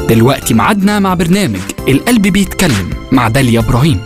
دلوقتي معادنا مع برنامج القلب بيتكلم مع داليا إبراهيم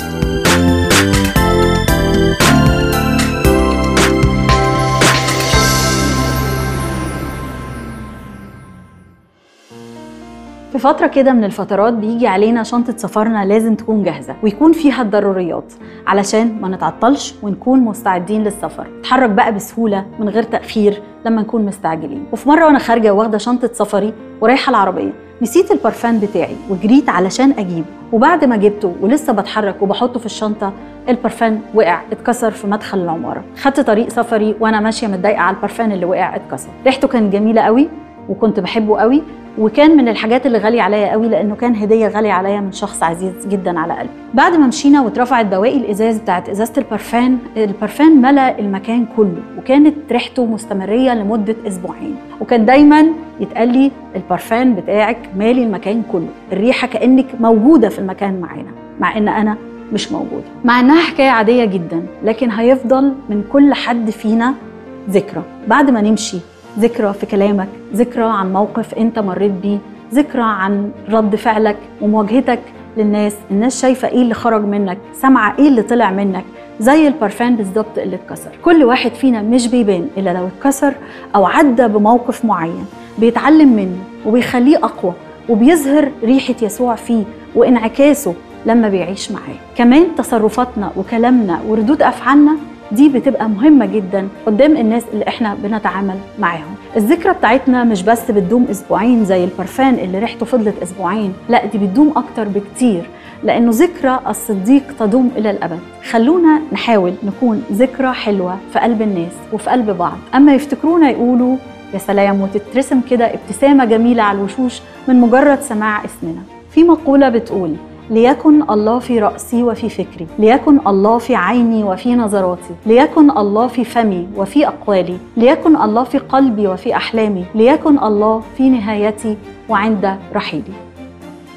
في فترة كده من الفترات بيجي علينا شنطة سفرنا لازم تكون جاهزة ويكون فيها الضروريات علشان ما نتعطلش ونكون مستعدين للسفر نتحرك بقى بسهولة من غير تأخير لما نكون مستعجلين وفي مرة وأنا خارجة واخدة شنطة سفري ورايحة العربية نسيت البرفان بتاعي وجريت علشان أجيبه وبعد ما جبته ولسه بتحرك وبحطه في الشنطة البرفان وقع اتكسر في مدخل العمارة خدت طريق سفري وأنا ماشية متضايقة على البرفان اللي وقع اتكسر ريحته كانت جميلة قوي وكنت بحبه قوي وكان من الحاجات اللي غاليه عليا قوي لانه كان هديه غاليه عليا من شخص عزيز جدا على قلبي بعد ما مشينا واترفعت بواقي الازاز بتاعت ازازه البرفان البرفان ملا المكان كله وكانت ريحته مستمريه لمده اسبوعين وكان دايما يتقال لي البرفان بتاعك مالي المكان كله الريحه كانك موجوده في المكان معانا مع ان انا مش موجوده مع انها حكايه عاديه جدا لكن هيفضل من كل حد فينا ذكرى بعد ما نمشي ذكرى في كلامك ذكرى عن موقف انت مريت بيه ذكرى عن رد فعلك ومواجهتك للناس الناس شايفه ايه اللي خرج منك سامعه ايه اللي طلع منك زي البرفان بالظبط اللي اتكسر كل واحد فينا مش بيبان الا لو اتكسر او عدى بموقف معين بيتعلم منه وبيخليه اقوى وبيظهر ريحه يسوع فيه وانعكاسه لما بيعيش معاه كمان تصرفاتنا وكلامنا وردود افعالنا دي بتبقى مهمة جدا قدام الناس اللي احنا بنتعامل معاهم الذكرى بتاعتنا مش بس بتدوم اسبوعين زي البرفان اللي ريحته فضلت اسبوعين لا دي بتدوم اكتر بكتير لانه ذكرى الصديق تدوم الى الابد خلونا نحاول نكون ذكرى حلوة في قلب الناس وفي قلب بعض اما يفتكرونا يقولوا يا سلام وتترسم كده ابتسامة جميلة على الوشوش من مجرد سماع اسمنا في مقولة بتقول ليكن الله في رأسي وفي فكري ليكن الله في عيني وفي نظراتي ليكن الله في فمي وفي أقوالي ليكن الله في قلبي وفي أحلامي ليكن الله في نهايتي وعند رحيلي